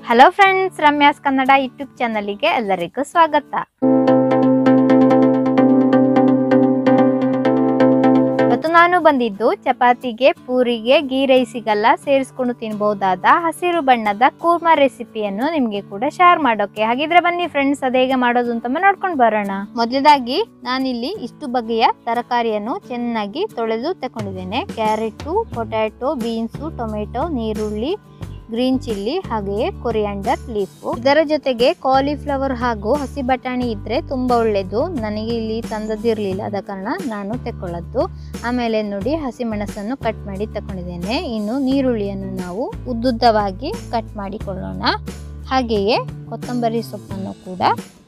hello friends Ramya's Kannada YouTube ಚಾನಲಿಗೆ ಎಲ್ಲರಿಗೂ ಸ್ವಾಗತ ಇವತ್ತು ನಾನು ಬಂದಿದ್ದು ಚಪಾತಿಗೆ ಪೂರಿಗೆ ಗೀ ರೈಸಿಗೆಲ್ಲ ಸೇರಿಸ್ಕೊಂಡು ತಿನ್ಬಹುದಾದ ಹಸಿರು ಬಣ್ಣದ ಕೂರ್ಮಾ ರೆಸಿಪಿಯನ್ನು ನಿಮ್ಗೆ ಕೂಡ ಶೇರ್ ಮಾಡೋಕೆ ಹಾಗಿದ್ರೆ ಬನ್ನಿ ಫ್ರೆಂಡ್ಸ್ ಅದ ಹೇಗೆ ಮಾಡೋದು ಅಂತ ನೋಡ್ಕೊಂಡು ಬರೋಣ ಮೊದಲದಾಗಿ ನಾನಿಲ್ಲಿ ಇಷ್ಟು ಬಗೆಯ ತರಕಾರಿಯನ್ನು ಚೆನ್ನಾಗಿ ತೊಳೆದು ತಕೊಂಡಿದ್ದೇನೆ ಕ್ಯಾರೆಟು ಪೊಟ್ಯಾಟೊ ಬೀನ್ಸು ಟೊಮೆಟೊ ನೀರುಳ್ಳಿ ಗ್ರೀನ್ ಚಿಲ್ಲಿ ಹಾಗೆಯೇ ಕೊರಿಯಾಂಡರ್ ಲೀಫು ಇದರ ಜೊತೆಗೆ ಕಾಲಿಫ್ಲವರ್ ಹಾಗೂ ಹಸಿ ಬಟಾಣಿ ಇದ್ರೆ ತುಂಬಾ ಒಳ್ಳೇದು ನನಗೆ ಇಲ್ಲಿ ತಂದದಿರ್ಲಿಲ್ಲ ಆದ ಕಾರಣ ನಾನು ತಕೊಳ್ಳದ್ದು ಆಮೇಲೆ ನೋಡಿ ಹಸಿ ಮೆಣಸನ್ನು ಕಟ್ ಮಾಡಿ ತಕೊಂಡಿದ್ದೇನೆ ಇನ್ನು ನೀರುಳ್ಳಿಯನ್ನು ನಾವು ಉದ್ದುದ್ದವಾಗಿ ಕಟ್ ಮಾಡಿಕೊಳ್ಳೋಣ ಹಾಗೆಯೇ ಕೊತ್ತಂಬರಿ ಸೊಪ್ಪನ್ನು ಕೂಡ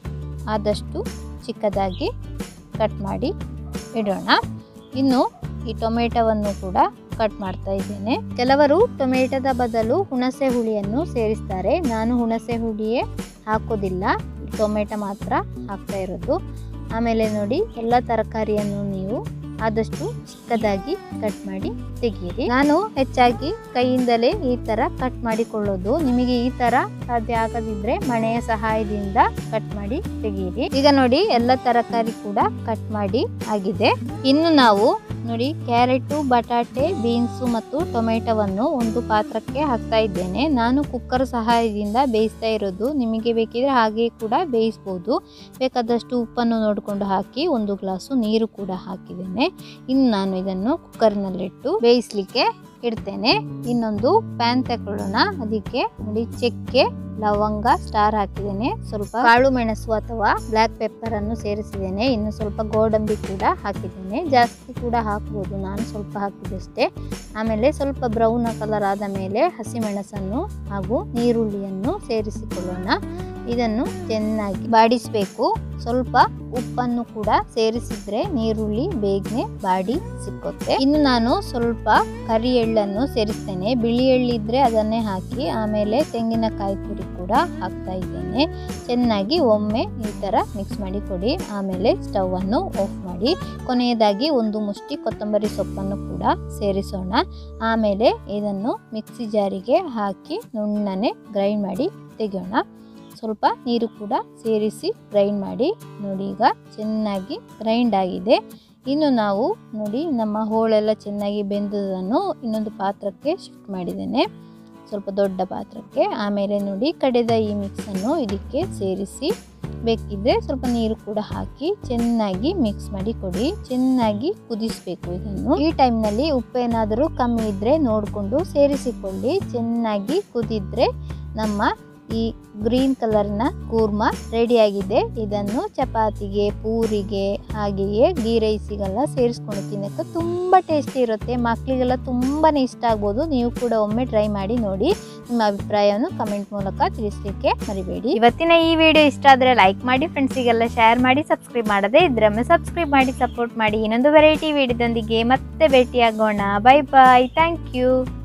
ಆದಷ್ಟು ಚಿಕ್ಕದಾಗಿ ಕಟ್ ಮಾಡಿ ಇಡೋಣ ಇನ್ನು ಈ ಟೊಮೆಟೊವನ್ನು ಕೂಡ ಕಟ್ ಮಾಡ್ತಾ ಇದ್ದೇನೆ ಕೆಲವರು ಟೊಮೆಟೊದ ಬದಲು ಹುಣಸೆ ಹುಳಿಯನ್ನು ಸೇರಿಸ್ತಾರೆ ನಾನು ಹುಣಸೆ ಹುಳಿಯೇ ಹಾಕೋದಿಲ್ಲ ಟೊಮೆಟೊ ಮಾತ್ರ ಹಾಕ್ತಾ ಇರೋದು ಆಮೇಲೆ ನೋಡಿ ಎಲ್ಲ ತರಕಾರಿಯನ್ನು ನೀವು ಆದಷ್ಟು ಚಿಕ್ಕದಾಗಿ ಕಟ್ ಮಾಡಿ ತೆಗೀರಿ ನಾನು ಹೆಚ್ಚಾಗಿ ಕೈಯಿಂದಲೇ ಈ ತರ ಕಟ್ ಮಾಡಿಕೊಳ್ಳೋದು ನಿಮಗೆ ಈ ತರ ಸಾಧ್ಯ ಆಗದಿದ್ರೆ ಮಣೆಯ ಸಹಾಯದಿಂದ ಕಟ್ ಮಾಡಿ ತೆಗೀರಿ ಈಗ ನೋಡಿ ಎಲ್ಲ ತರಕಾರಿ ಕೂಡ ಕಟ್ ಮಾಡಿ ಆಗಿದೆ ಇನ್ನು ನಾವು ನೋಡಿ ಕ್ಯಾರೆಟು ಬಟಾಟೆ ಬೀನ್ಸು ಮತ್ತು ಟೊಮೆಟೊವನ್ನು ಒಂದು ಪಾತ್ರಕ್ಕೆ ಹಾಕ್ತಾ ಇದ್ದೇನೆ ನಾನು ಕುಕ್ಕರ್ ಸಹಾಯದಿಂದ ಬೇಯಿಸ್ತಾ ಇರೋದು ನಿಮಗೆ ಬೇಕಿದ್ರೆ ಹಾಗೆ ಕೂಡ ಬೇಯಿಸ್ಬೋದು ಬೇಕಾದಷ್ಟು ಉಪ್ಪನ್ನು ನೋಡಿಕೊಂಡು ಹಾಕಿ ಒಂದು ಗ್ಲಾಸು ನೀರು ಕೂಡ ಹಾಕಿದ್ದೇನೆ ಇನ್ನು ನಾನು ಇದನ್ನು ಕುಕ್ಕರ್ನಲ್ಲಿಟ್ಟು ಬೇಯಿಸ್ಲಿಕ್ಕೆ ಇಡ್ತೇನೆ ಇನ್ನೊಂದು ಪ್ಯಾನ್ ತಗೊಳ್ಳೋಣ ಅದಕ್ಕೆ ನೋಡಿ ಚಕ್ಕೆ ಲವಂಗ ಸ್ಟಾರ್ ಹಾಕಿದ್ದೇನೆ ಸ್ವಲ್ಪ ಕಾಳು ಮೆಣಸು ಅಥವಾ ಬ್ಲ್ಯಾಕ್ ಪೆಪ್ಪರ್ ಅನ್ನು ಸೇರಿಸಿದ್ದೇನೆ ಇನ್ನು ಸ್ವಲ್ಪ ಗೋಡಂಬಿ ಕೂಡ ಹಾಕಿದ್ದೇನೆ ಜಾಸ್ತಿ ಕೂಡ ಹಾಕ್ಬೋದು ನಾನು ಸ್ವಲ್ಪ ಹಾಕಿದಷ್ಟೇ ಆಮೇಲೆ ಸ್ವಲ್ಪ ಬ್ರೌನ್ ಕಲರ್ ಆದ ಮೇಲೆ ಹಸಿಮೆಣಸನ್ನು ಹಾಗೂ ನೀರುಳ್ಳಿಯನ್ನು ಸೇರಿಸಿಕೊಳ್ಳೋಣ ಇದನ್ನು ಚೆನ್ನಾಗಿ ಬಾಡಿಸಬೇಕು ಸ್ವಲ್ಪ ಉಪ್ಪನ್ನು ಕೂಡ ಸೇರಿಸಿದ್ರೆ ನೀರುಳ್ಳಿ ಬೇಗನೆ ಬಾಡಿ ಸಿಕ್ಕುತ್ತೆ ಇನ್ನು ನಾನು ಸ್ವಲ್ಪ ಕರಿ ಎಳ್ಳನ್ನು ಸೇರಿಸ್ತೇನೆ ಬಿಳಿ ಎಳ್ಳಿದ್ರೆ ಅದನ್ನೇ ಹಾಕಿ ಆಮೇಲೆ ತೆಂಗಿನಕಾಯಿ ತುರಿ ಕೂಡ ಹಾಕ್ತಾ ಇದ್ದೇನೆ ಚೆನ್ನಾಗಿ ಒಮ್ಮೆ ಈ ತರ ಮಿಕ್ಸ್ ಮಾಡಿ ಕೊಡಿ ಆಮೇಲೆ ಸ್ಟವ್ ಅನ್ನು ಆಫ್ ಮಾಡಿ ಕೊನೆಯದಾಗಿ ಒಂದು ಮುಷ್ಟಿ ಕೊತ್ತಂಬರಿ ಸೊಪ್ಪನ್ನು ಕೂಡ ಸೇರಿಸೋಣ ಆಮೇಲೆ ಇದನ್ನು ಮಿಕ್ಸಿ ಜಾರಿಗೆ ಹಾಕಿ ನುಣ್ಣನೆ ಗ್ರೈಂಡ್ ಮಾಡಿ ತೆಗೆಯೋಣ ಸ್ವಲ್ಪ ನೀರು ಕೂಡ ಸೇರಿಸಿ ಗ್ರೈಂಡ್ ಮಾಡಿ ನೋಡಿ ಈಗ ಚೆನ್ನಾಗಿ ಗ್ರೈಂಡ್ ಆಗಿದೆ ಇನ್ನು ನಾವು ನೋಡಿ ನಮ್ಮ ಹೋಳೆಲ್ಲ ಚೆನ್ನಾಗಿ ಬೆಂದದನ್ನು ಇನ್ನೊಂದು ಪಾತ್ರಕ್ಕೆ ಶಿಫ್ಟ್ ಮಾಡಿದ್ದೇನೆ ಸ್ವಲ್ಪ ದೊಡ್ಡ ಪಾತ್ರಕ್ಕೆ ಆಮೇಲೆ ನೋಡಿ ಕಡೆದ ಈ ಮಿಕ್ಸನ್ನು ಇದಕ್ಕೆ ಸೇರಿಸಿ ಬೇಕಿದ್ರೆ ಸ್ವಲ್ಪ ನೀರು ಕೂಡ ಹಾಕಿ ಚೆನ್ನಾಗಿ ಮಿಕ್ಸ್ ಮಾಡಿ ಕೊಡಿ ಚೆನ್ನಾಗಿ ಕುದಿಸ್ಬೇಕು ಇದನ್ನು ಈ ಟೈಮ್ನಲ್ಲಿ ಉಪ್ಪೇನಾದರೂ ಕಮ್ಮಿ ಇದ್ರೆ ನೋಡಿಕೊಂಡು ಸೇರಿಸಿಕೊಳ್ಳಿ ಚೆನ್ನಾಗಿ ಕುದಿದ್ರೆ ನಮ್ಮ ಈ ಗ್ರೀನ್ ಕಲರ್ನ ಕೂರ್ಮ ರೆಡಿಯಾಗಿದೆ ಇದನ್ನು ಚಪಾತಿಗೆ ಪೂರಿಗೆ ಹಾಗೆಯೇ ಗೀ ರೈಸಿಗೆಲ್ಲ ಸೇರಿಸ್ಕೊಂಡು ತಿನ್ನಕ್ಕೆ ತುಂಬ ಟೇಸ್ಟಿ ಇರುತ್ತೆ ಮಕ್ಕಳಿಗೆಲ್ಲ ತುಂಬಾ ಇಷ್ಟ ಆಗ್ಬೋದು ನೀವು ಕೂಡ ಒಮ್ಮೆ ಟ್ರೈ ಮಾಡಿ ನೋಡಿ ನಿಮ್ಮ ಅಭಿಪ್ರಾಯವನ್ನು ಕಮೆಂಟ್ ಮೂಲಕ ತಿಳಿಸ್ಲಿಕ್ಕೆ ಮರಿಬೇಡಿ ಇವತ್ತಿನ ಈ ವಿಡಿಯೋ ಇಷ್ಟ ಆದರೆ ಲೈಕ್ ಮಾಡಿ ಫ್ರೆಂಡ್ಸಿಗೆಲ್ಲ ಶೇರ್ ಮಾಡಿ ಸಬ್ಸ್ಕ್ರೈಬ್ ಮಾಡದೆ ಇದ್ರೊಮ್ಮೆ ಸಬ್ಸ್ಕ್ರೈಬ್ ಮಾಡಿ ಸಪೋರ್ಟ್ ಮಾಡಿ ಇನ್ನೊಂದು ವೆರೈಟಿ ವಿಡಿಯೋದೊಂದಿಗೆ ಮತ್ತೆ ಭೇಟಿಯಾಗೋಣ ಬೈ ಬಾಯ್ ಥ್ಯಾಂಕ್ ಯು